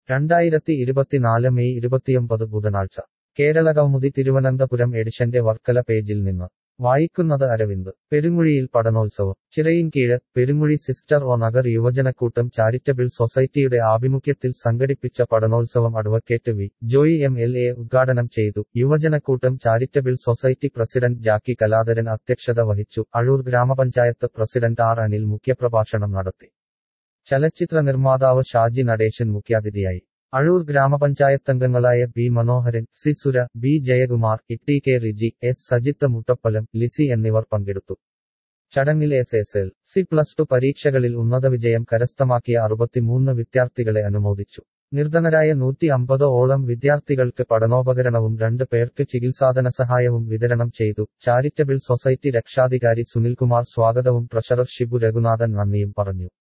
രണ്ടായിരത്തി ഇരുപത്തിനാല് മെയ് ഇരുപത്തിയൊമ്പത് ബുധനാഴ്ച കേരളകൗമുദി തിരുവനന്തപുരം എഡിഷന്റെ വർക്കല പേജിൽ നിന്ന് വായിക്കുന്നത് അരവിന്ദ് പെരുങ്ങുഴിയിൽ പഠനോത്സവം ചിറയിൻകീഴ് പെരുങ്ങുഴി സിസ്റ്റർ ഒ നഗർ യുവജനക്കൂട്ടം ചാരിറ്റബിൾ സൊസൈറ്റിയുടെ ആഭിമുഖ്യത്തിൽ സംഘടിപ്പിച്ച പഠനോത്സവം advocate V Joy M L A ഉദ്ഘാടനം ചെയ്തു യുവജനക്കൂട്ടം charitable society president Jackie Kaladharan അധ്യക്ഷത വഹിച്ചു അഴൂർ ഗ്രാമപഞ്ചായത്ത് പ്രസിഡന്റ് ആർ അനിൽ മുഖ്യപ്രഭാഷണം നടത്തി ചലച്ചിത്ര നിർമ്മാതാവ് ഷാജി നടേശൻ മുഖ്യാതിഥിയായി അഴൂർ ഗ്രാമപഞ്ചായത്തംഗങ്ങളായ B Manoharan C Sura B Jayakumar Itti K Riji S Sajith Muttappalam Lisy എന്നിവർ പങ്കെടുത്തു ചടങ്ങിൽ S S L C plus two പരീക്ഷകളിൽ ഉന്നത വിജയം കരസ്ഥമാക്കിയ അറുപത്തിമൂന്ന് വിദ്യാർത്ഥികളെ അനുമോദിച്ചു നിർധനരായ നൂറ്റി അമ്പത് ഓളം വിദ്യാർത്ഥികൾക്ക് പഠനോപകരണവും രണ്ട് പേർക്ക് ചികിത്സാധന സഹായവും വിതരണം ചെയ്തു ചാരിറ്റബിൾ സൊസൈറ്റി രക്ഷാധികാരി സുനിൽകുമാർ സ്വാഗതവും ട്രഷറർ ഷിബു രഘുനാഥൻ നന്ദിയും പറഞ്ഞു